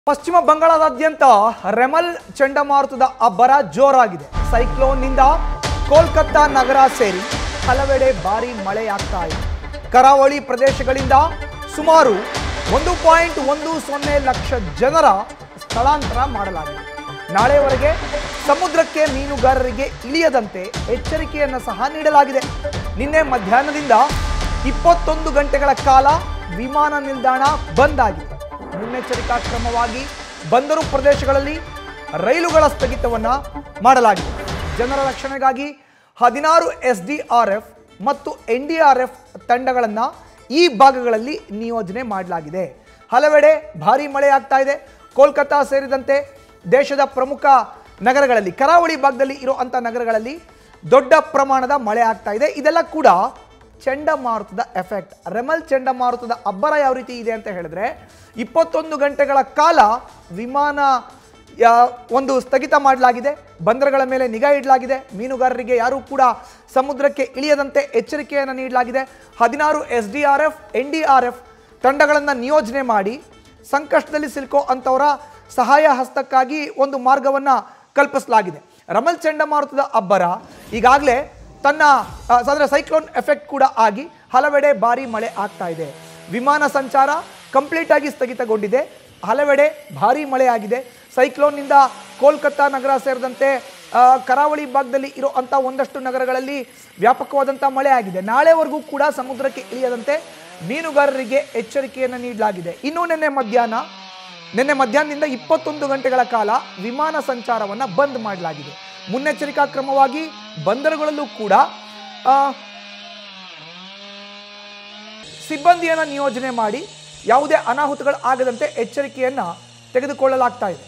ಪಶ್ಚಿಮ ಬಂಗಾಳದಾದ್ಯಂತ ರೆಮಲ್ ಚಂಡಮಾರುತದ ಅಬ್ಬರ ಜೋರಾಗಿದೆ ಸೈಕ್ಲೋನ್ನಿಂದ ಕೋಲ್ಕತ್ತಾ ನಗರ ಸೇರಿ ಹಲವೆಡೆ ಭಾರಿ ಮಳೆಯಾಗ್ತಾ ಇದೆ ಕರಾವಳಿ ಪ್ರದೇಶಗಳಿಂದ ಸುಮಾರು ಒಂದು ಪಾಯಿಂಟ್ ಒಂದು ಸೊನ್ನೆ ಲಕ್ಷ ಜನರ ಸ್ಥಳಾಂತರ ಮಾಡಲಾಗಿದೆ ನಾಳೆವರೆಗೆ ಸಮುದ್ರಕ್ಕೆ ಮೀನುಗಾರರಿಗೆ ಇಳಿಯದಂತೆ ಎಚ್ಚರಿಕೆಯನ್ನು ಸಹ ನೀಡಲಾಗಿದೆ ನಿನ್ನೆ ಮಧ್ಯಾಹ್ನದಿಂದ ಇಪ್ಪತ್ತೊಂದು ಗಂಟೆಗಳ ಕಾಲ ವಿಮಾನ ನಿಲ್ದಾಣ ಬಂದ್ ಆಗಿದೆ ಮುನ್ನೆಚ್ಚರಿಕಾ ಕ್ರಮವಾಗಿ ಬಂದರು ಪ್ರದೇಶಗಳಲ್ಲಿ ರೈಲುಗಳ ಸ್ಥಗಿತವನ್ನು ಮಾಡಲಾಗಿದೆ ಜನರ ರಕ್ಷಣೆಗಾಗಿ ಹದಿನಾರು ಎಸ್ ಡಿ ಆರ್ ಎಫ್ ಮತ್ತು ಎನ್ ಡಿ ಆರ್ ಎಫ್ ತಂಡಗಳನ್ನು ಈ ಭಾಗಗಳಲ್ಲಿ ನಿಯೋಜನೆ ಮಾಡಲಾಗಿದೆ ಹಲವೆಡೆ ಭಾರೀ ಮಳೆ ಆಗ್ತಾ ಇದೆ ಕೋಲ್ಕತ್ತಾ ಸೇರಿದಂತೆ ದೇಶದ ಪ್ರಮುಖ ನಗರಗಳಲ್ಲಿ ಕರಾವಳಿ ಭಾಗದಲ್ಲಿ ಇರುವಂಥ ನಗರಗಳಲ್ಲಿ ದೊಡ್ಡ ಪ್ರಮಾಣದ ಮಳೆ ಆಗ್ತಾ ಇದೆ ಇದೆಲ್ಲ ಕೂಡ ಚಂಡಮಾರುತದ ಎಫೆಕ್ಟ್ ರೆಮಲ್ ಚಂಡಮಾರುತದ ಅಬ್ಬರ ಯಾವ ರೀತಿ ಇದೆ ಅಂತ ಹೇಳಿದ್ರೆ ಇಪ್ಪತ್ತೊಂದು ಗಂಟೆಗಳ ಕಾಲ ವಿಮಾನ ಯಾ- ಒಂದು ಸ್ಥಗಿತ ಮಾಡಲಾಗಿದೆ ಬಂದರುಗಳ ಮೇಲೆ ನಿಗಾ ಇಡಲಾಗಿದೆ ಮೀನುಗಾರರಿಗೆ ಯಾರೂ ಕೂಡ ಸಮುದ್ರಕ್ಕೆ ಇಳಿಯದಂತೆ ಎಚ್ಚರಿಕೆಯನ್ನು ನೀಡಲಾಗಿದೆ ಹದಿನಾರು S D R F N D R F ತಂಡಗಳನ್ನು ನಿಯೋಜನೆ ಮಾಡಿ ಸಂಕಷ್ಟದಲ್ಲಿ ಸಿಲುಕೋ ಅಂಥವರ ಸಹಾಯ ಹಸ್ತಕ್ಕಾಗಿ ಒಂದು ಮಾರ್ಗವನ್ನು ಕಲ್ಪಿಸಲಾಗಿದೆ ರಮಲ್ ಚಂಡಮಾರುತದ ಅಬ್ಬರ ಈಗಾಗಲೇ ತನ್ನ ಆ, ಅಂದರೆ ಸೈಕ್ಲೋನ್ ಎಫೆಕ್ಟ್ ಕೂಡ ಆಗಿ ಹಲವೆಡೆ ಭಾರಿ ಮಳೆ ಆಗ್ತಾ ಇದೆ ವಿಮಾನ ಸಂಚಾರ ಕಂಪ್ಲೀಟ್ ಆಗಿ ಸ್ಥಗಿತಗೊಂಡಿದೆ ಹಲವೆಡೆ ಭಾರಿ ಮಳೆ ಆಗಿದೆ ಸೈಕ್ಲೋನ್ನಿಂದ ಕೋಲ್ಕತ್ತಾ ನಗರ ಸೇರಿದಂತೆ ಆ, ಕರಾವಳಿ ಭಾಗದಲ್ಲಿ ಇರುವಂಥ ಒಂದಷ್ಟು ನಗರಗಳಲ್ಲಿ ವ್ಯಾಪಕವಾದಂಥ ಮಳೆ ಆಗಿದೆ ನಾಳೆವರೆಗೂ ಕೂಡ ಸಮುದ್ರಕ್ಕೆ ಇಳಿಯದಂತೆ ಮೀನುಗಾರರಿಗೆ ಎಚ್ಚರಿಕೆಯನ್ನು ನೀಡಲಾಗಿದೆ ಇನ್ನು ನಿನ್ನೆ ಮಧ್ಯಾಹ್ನ ನಿನ್ನೆ ಮಧ್ಯಾಹ್ನದಿಂದ ಇಪ್ಪತ್ತೊಂದು ಗಂಟೆಗಳ ಕಾಲ ವಿಮಾನ ಸಂಚಾರವನ್ನು ಬಂದ್ ಮಾಡಲಾಗಿದೆ ಮುನ್ನೆಚ್ಚರಿಕಾ ಕ್ರಮವಾಗಿ ಬಂದರುಗಳಲ್ಲೂ ಕೂಡ ಆ, ಸಿಬ್ಬಂದಿಯನ್ನು ನಿಯೋಜನೆ ಮಾಡಿ ಯಾವುದೇ ಅನಾಹುತಗಳು ಆಗದಂತೆ ಎಚ್ಚರಿಕೆಯನ್ನು ತೆಗೆದುಕೊಳ್ಳಲಾಗ್ತಾ ಇದೆ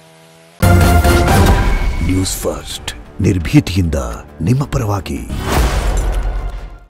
ನ್ಯೂಸ್ ಫಸ್ಟ್ ನಿರ್ಭೀತಿಯಿಂದ ನಿಮ್ಮ ಪರವಾಗಿ